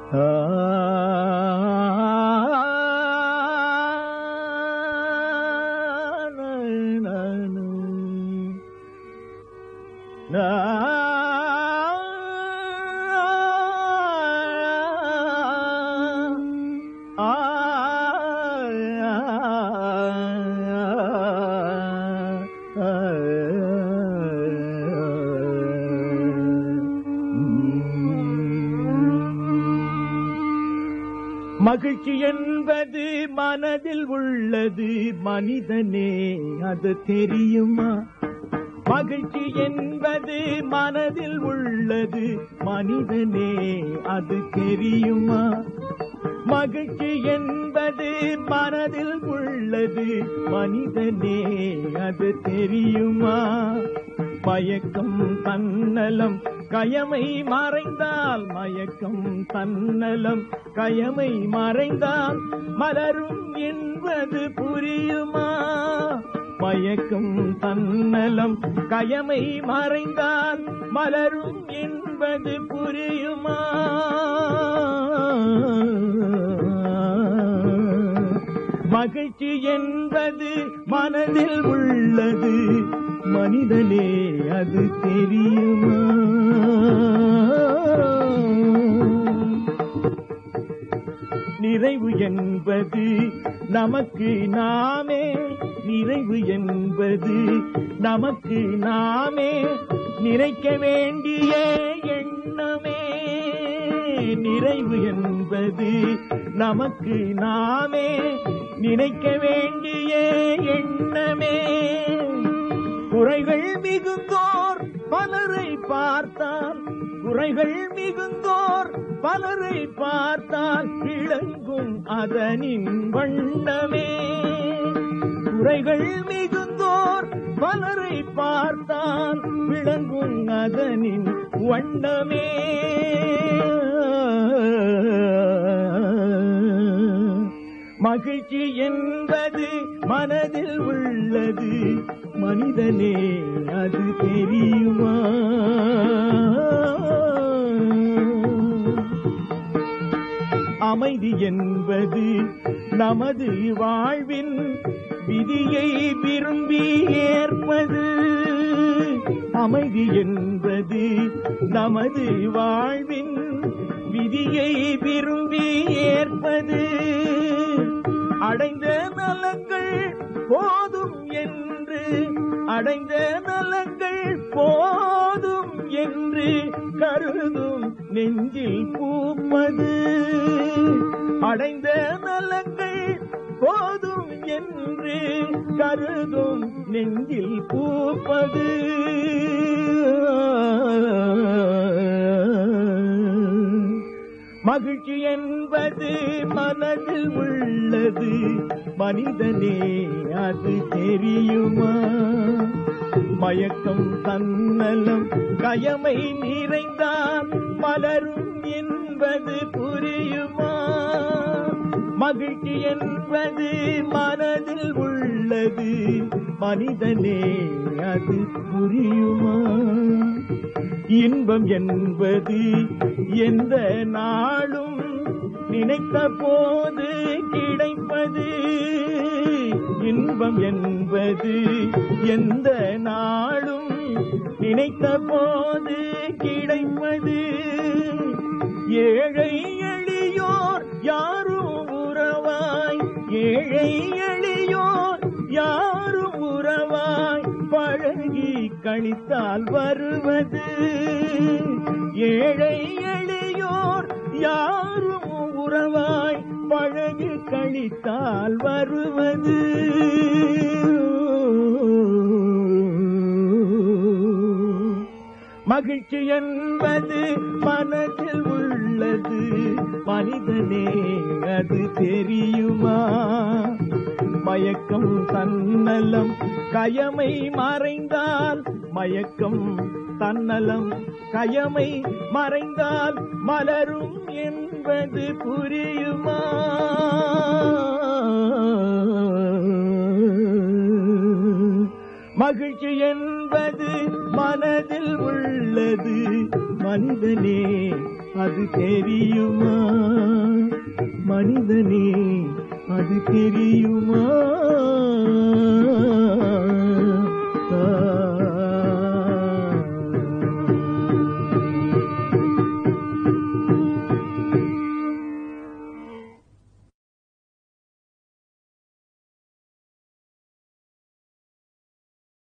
மகிழ்ச்சி என்பது மனதில் உள்ளது மனிதனே அது தெரியுமா மகிழ்ச்சி என்பது மனதில் உள்ளது மனிதனே அது தெரியுமா மகிழ்ச்சி என்பது மனதில் உள்ளது மனிதனே அது தெரியுமா மயக்கம் தன்னலம் கயமை மறைந்தால் மயக்கம் தன்னலம் கயமை மறைந்தால் மலரும் என்பது புரியுமா மயக்கம் தன்னலம் கயமை மறைந்தால் மலரும் என்பது புரியுமா மகிழ்ச்சி என்பது மனதில் உள்ளது மனிதனே அது தெரியுமா நிறைவு என்பது நமக்கு நாமே நிறைவு என்பது நமக்கு நாமே நினைக்க வேண்டிய எண்ணமே நிறைவு என்பது நமக்கு நாமே நினைக்க வேண்டிய எண்ணமே குறைகள் மிகுந்தோர் பலரை பார்த்தால் குறைகள் மிகுந்தோர் பலரை பார்த்தால் விளங்கும் அதனின் வண்ணமே குறைகள் மிகுந்தோர் பலரை பார்த்தால் விளங்கும் அதனின் வண்ணமே மகிழ்ச்சி என்பது மனதில் உள்ளது மனிதனே அது தெரியுமா அமைதி என்பது நமது வாழ்வின் விதியை விரும்பி ஏற்பது அமைதி என்பது நமது வாழ்வின் விதியை விரும்பி ஏற்பது அடைந்த நலங்கள் போதும் என்று அடைந்த நலங்கள் போதும் என்று கருதும் நெஞ்சில் பூப்பது அடைந்த நலங்கள் போதும் என்று கருதும் நெஞ்சில் பூப்பது மகிழ்ச்சி என்பது மனதில் உள்ளது மனிதனே அது தெரியுமா மயக்கம் தன்னலம் கயமை நிறைந்தால் மலரும் என்பது புரியுமா மகிழ்ச்சி என்பது மனதில் உள்ளது மனிதனே அது புரியுமா இன்பம் என்பது எந்த நாளும் நினைத்த போது கிடைப்பது இன்பம் என்பது எந்த நாளும் நினைத்த போது கிடைப்பது ஏழை எளியோர் யாரும் உறவாய் ஏழை எளியோர் யாரும் உறவாய் பழகி கழித்தால் வருவது ஏழை எளியோர் யாரும் உறவாய் பழகி கழித்தால் வருவது மகிழ்ச்சி என்பது மனதில் உள்ளது மனிதனே அது தெரியுமா மயக்கம் தன்னலம் கயமை மறைந்தால் மயக்கம் தன்னலம் கயமை மறைந்தால் மலரும் என்பது புரியுமா மகிழ்ச்சி என்பது மனதில் உள்ளது மனிதனே அது தெரியுமா மனிதனே அது தெரியுமா